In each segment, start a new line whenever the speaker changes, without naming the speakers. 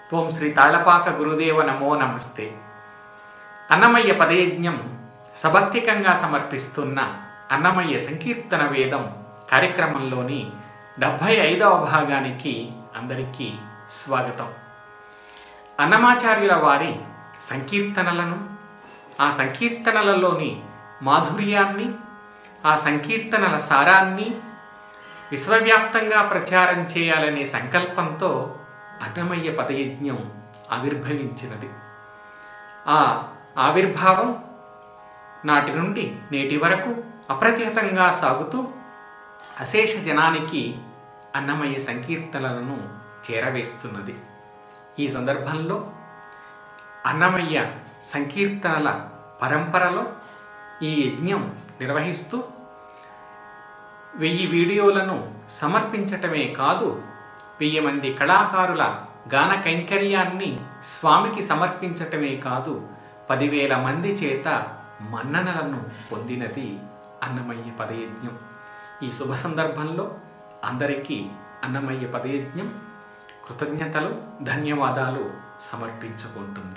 ఓం శ్రీ తాళ్లపాక గురుదేవ నమో నమస్తే అన్నమయ్య పదయజ్ఞం సభక్తికంగా సమర్పిస్తున్న అన్నమయ్య సంకీర్తన వేదం కార్యక్రమంలోని డెబ్భై ఐదవ భాగానికి అందరికీ స్వాగతం అన్నమాచార్యుల వారి సంకీర్తనలను ఆ సంకీర్తనలలోని మాధుర్యాన్ని ఆ సంకీర్తనల సారాన్ని విశ్వవ్యాప్తంగా ప్రచారం చేయాలనే సంకల్పంతో అన్నమయ్య పదయజ్ఞం ఆవిర్భవించినది ఆ ఆవిర్భావం నాటి నుండి నేటి వరకు అప్రతిహతంగా సాగుతూ అశేష జనానికి అన్నమయ్య సంకీర్తనలను చేరవేస్తున్నది ఈ సందర్భంలో అన్నమయ్య సంకీర్తనల పరంపరలో ఈ యజ్ఞం నిర్వహిస్తూ వెయ్యి వీడియోలను సమర్పించటమే కాదు వెయ్యి మంది కళాకారుల గాన కైంకర్యాన్ని స్వామికి సమర్పించటమే కాదు పదివేల మంది చేత మన్ననలను పొందినది అన్నమయ్య పదయజ్ఞం ఈ శుభ సందర్భంలో అందరికీ అన్నమయ్య పదయజ్ఞం కృతజ్ఞతలు ధన్యవాదాలు సమర్పించుకుంటుంది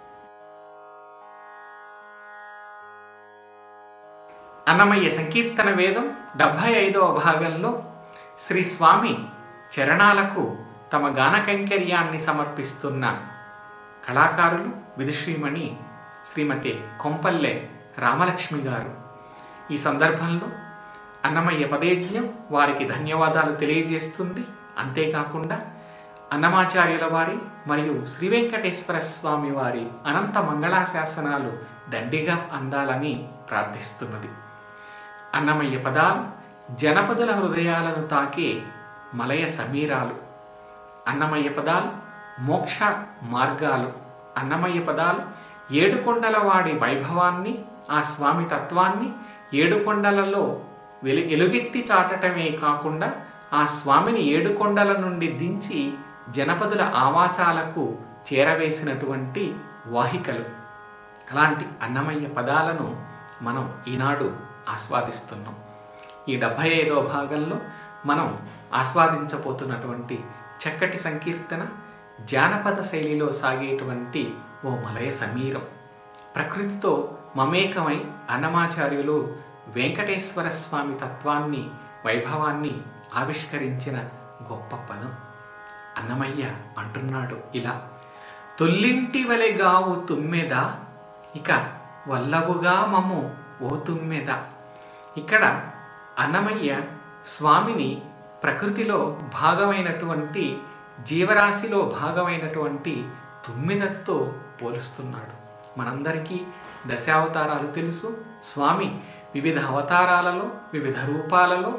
అన్నమయ్య సంకీర్తన వేదం డెబ్భై ఐదవ భాగంలో శ్రీ స్వామి చరణాలకు తమ గాన కైంకర్యాన్ని సమర్పిస్తున్న కళాకారులు విదుశ్రీమణి శ్రీమతి కొంపల్లె రామలక్ష్మి గారు ఈ సందర్భంలో అన్నమయ్య పదయజ్ఞం వారికి ధన్యవాదాలు తెలియజేస్తుంది అంతేకాకుండా అన్నమాచార్యుల వారి మరియు శ్రీ వెంకటేశ్వర స్వామి వారి అనంత మంగళాశాసనాలు దండిగా అందాలని ప్రార్థిస్తున్నది అన్నమయ్య పదాలు జనపదుల హృదయాలను తాకే మలయ సమీరాలు అన్నమయ్య పదాలు మోక్ష మార్గాలు అన్నమయ్య పదాలు ఏడుకొండల వాడి వైభవాన్ని ఆ స్వామి తత్వాన్ని ఏడుకొండలలో వెలు ఎలుగెత్తి చాటటమే కాకుండా ఆ స్వామిని ఏడుకొండల నుండి దించి జనపదుల ఆవాసాలకు చేరవేసినటువంటి వాహికలు అలాంటి అన్నమయ్య పదాలను మనం ఈనాడు ఆస్వాదిస్తున్నాం ఈ డెబ్భై ఐదో భాగంలో మనం ఆస్వాదించబోతున్నటువంటి చక్కటి సంకీర్తన జానపద శైలిలో సాగేటువంటి ఓ మలయ సమీరం ప్రకృతితో మమేకమై అన్నమాచార్యులు వెంకటేశ్వర స్వామి తత్వాన్ని వైభవాన్ని ఆవిష్కరించిన గొప్ప పదం అన్నమయ్య అంటున్నాడు ఇలా తొల్లింటి వలెగావు తుమ్మెద ఇక వల్లవుగా మము ఓ తుమ్మెద ఇక్కడ అన్నమయ్య స్వామిని ప్రకృతిలో భాగమైనటువంటి జీవరాశిలో భాగమైనటువంటి తుమ్మిదతో పోలుస్తున్నాడు మనందరికీ దశావతారాలు తెలుసు స్వామి వివిధ అవతారాలలో వివిధ రూపాలలో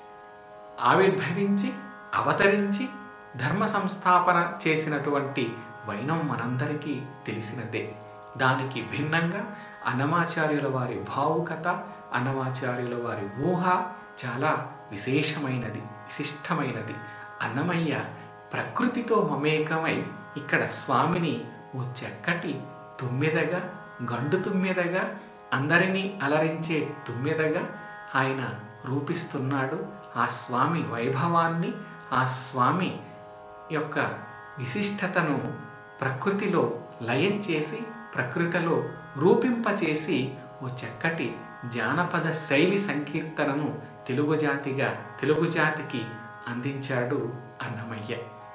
ఆవిర్భవించి అవతరించి ధర్మ సంస్థాపన చేసినటువంటి వైనం మనందరికీ తెలిసినదే దానికి భిన్నంగా అన్నమాచార్యుల వారి భావుకత అన్నమాచార్యుల వారి ఊహ చాలా విశేషమైనది విశిష్టమైనది అన్నమయ్య ప్రకృతితో మమేకమై ఇక్కడ స్వామిని ఓ చక్కటి తుమ్మెదగా గండు తుమ్మెదగా అందరినీ అలరించే తుమ్మెదగా ఆయన రూపిస్తున్నాడు ఆ స్వామి వైభవాన్ని ఆ స్వామి యొక్క విశిష్టతను ప్రకృతిలో లయం చేసి ప్రకృతిలో రూపింపచేసి ఓ చక్కటి జానపద శైలి సంకీర్తనను తెలుగు జాతిగా తెలుగు జాతికి అందించాడు అన్నమయ్య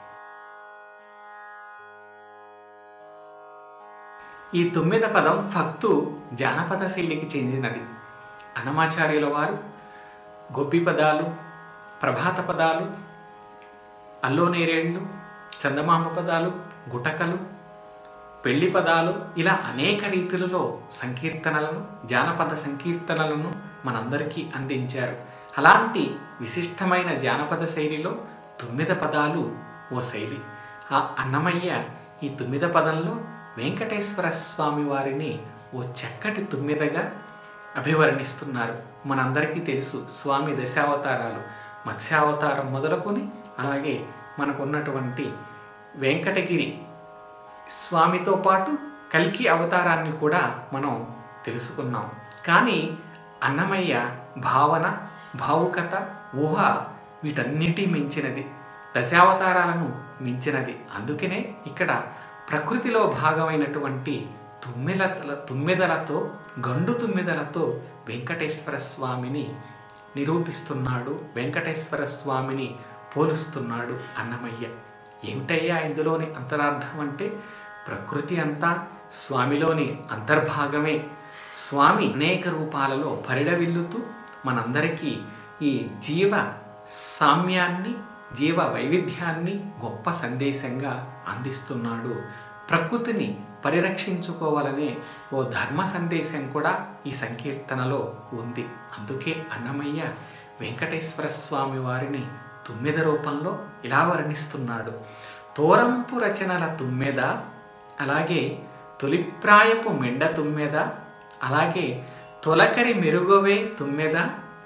ఈ తొమ్మిద పదం ఫక్తు జానపద శైలికి చెందినది అన్నమాచార్యుల వారు గొప్పి పదాలు ప్రభాత పదాలు అల్లోనేరేళ్ళు చందమామ పదాలు గుటకలు పెళ్లి పదాలు ఇలా అనేక రీతులలో సంకీర్తనలను జానపద సంకీర్తనలను మనందరికీ అందించారు అలాంటి విశిష్టమైన జానపద శైలిలో తొమ్మిద పదాలు ఓ శైలి ఆ అన్నమయ్య ఈ తొమ్మిద పదంలో వెంకటేశ్వర స్వామి వారిని ఓ చక్కటి తుమ్మిదగా అభివర్ణిస్తున్నారు మనందరికీ తెలుసు స్వామి దశావతారాలు మత్స్యావతారం మొదలుకొని అలాగే మనకున్నటువంటి వెంకటగిరి స్వామితో పాటు కల్కి అవతారాన్ని కూడా మనం తెలుసుకున్నాం కానీ అన్నమయ్య భావన భావుకత ఊహ వీటన్నిటి మించినది దశావతారాలను మించినది అందుకనే ఇక్కడ ప్రకృతిలో భాగమైనటువంటి తుమ్మెల తుమ్మెదలతో గండు తుమ్మెదలతో వెంకటేశ్వర స్వామిని నిరూపిస్తున్నాడు వెంకటేశ్వర స్వామిని పోలుస్తున్నాడు అన్నమయ్య ఏమిటయ్యా ఇందులోని అంతరార్థం అంటే ప్రకృతి అంతా స్వామిలోని అంతర్భాగమే స్వామి అనేక రూపాలలో పరిడవిల్లుతూ మనందరికీ ఈ జీవ సామ్యాన్ని జీవ వైవిధ్యాన్ని గొప్ప సందేశంగా అందిస్తున్నాడు ప్రకృతిని పరిరక్షించుకోవాలనే ఓ ధర్మ సందేశం కూడా ఈ సంకీర్తనలో ఉంది అందుకే అన్నమయ్య వెంకటేశ్వర స్వామి వారిని తుమ్మెద రూపంలో ఇలా వర్ణిస్తున్నాడు తోరంపు రచనల తుమ్మెద అలాగే తొలిప్రాయపు మెండ తుమ్మెద అలాగే తొలకరి మెరుగవే తుమ్మెద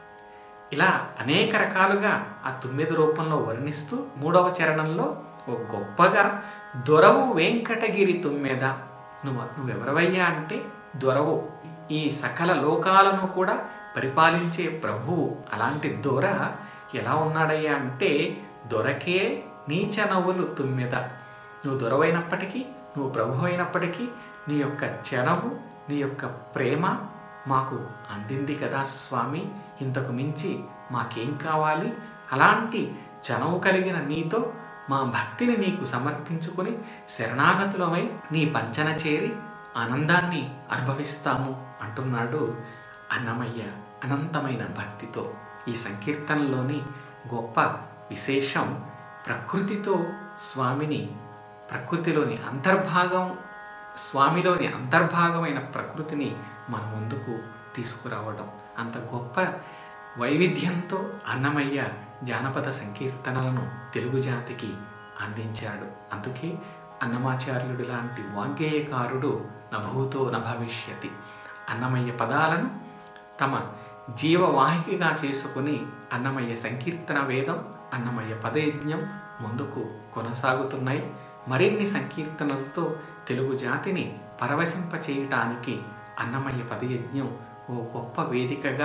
ఇలా అనేక రకాలుగా ఆ తుమ్మెద రూపంలో వర్ణిస్తూ మూడవ చరణంలో ఓ గొప్పగా దొరవు వెంకటగిరి తుమ్మెద నువ్వు నువ్వెవరవయ్యా అంటే దొరవు ఈ సకల లోకాలను కూడా పరిపాలించే ప్రభువు అలాంటి దొర ఎలా ఉన్నాడయ్యా అంటే దొరకే నీచ నవ్వులు తుమ్మెద నువ్వు దొరవైనప్పటికీ నువ్వు ప్రభు అయినప్పటికీ నీ యొక్క చనవు నీ యొక్క ప్రేమ మాకు అందింది కదా స్వామి ఇంతకు మించి మాకేం కావాలి అలాంటి చనవు కలిగిన నీతో మా భక్తిని నీకు సమర్పించుకొని శరణాగతులమై నీ పంచన చేరి ఆనందాన్ని అనుభవిస్తాము అంటున్నాడు అన్నమయ్య అనంతమైన భక్తితో ఈ సంకీర్తనలోని గొప్ప విశేషం ప్రకృతితో స్వామిని ప్రకృతిలోని అంతర్భాగం స్వామిలోని అంతర్భాగమైన ప్రకృతిని మన ముందుకు తీసుకురావడం అంత గొప్ప వైవిధ్యంతో అన్నమయ్య జానపద సంకీర్తనలను తెలుగు జాతికి అందించాడు అందుకే అన్నమాచార్యుడు లాంటి వాగ్గేయకారుడు నభూతో నభవిష్యతి అన్నమయ్య పదాలను తమ జీవవాహికగా చేసుకుని అన్నమయ్య సంకీర్తన వేదం అన్నమయ్య పదయజ్ఞం ముందుకు కొనసాగుతున్నాయి మరిన్ని సంకీర్తనలతో తెలుగు జాతిని పరవశింపచేయటానికి అన్నమయ్య పదయజ్ఞం ఓ గొప్ప వేదికగా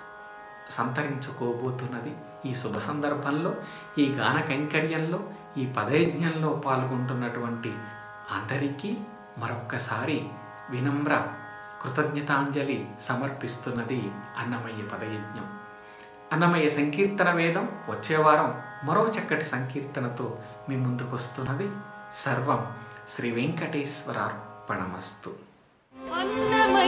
సంతరించుకోబోతున్నది ఈ శుభ సందర్భంలో ఈ గాన కైంకర్యంలో ఈ పదయజ్ఞంలో పాల్గొంటున్నటువంటి అందరికీ మరొక్కసారి వినమ్ర కృతజ్ఞతాంజలి సమర్పిస్తున్నది అన్నమయ్య పదయజ్ఞం అన్నమయ్య సంకీర్తన వేదం వచ్చే వారం మరో చక్కటి సంకీర్తనతో మీ ముందుకొస్తున్నది సర్వం శ్రీ వెంకటేశ్వరార్పణమస్తు
అన్నమయ్య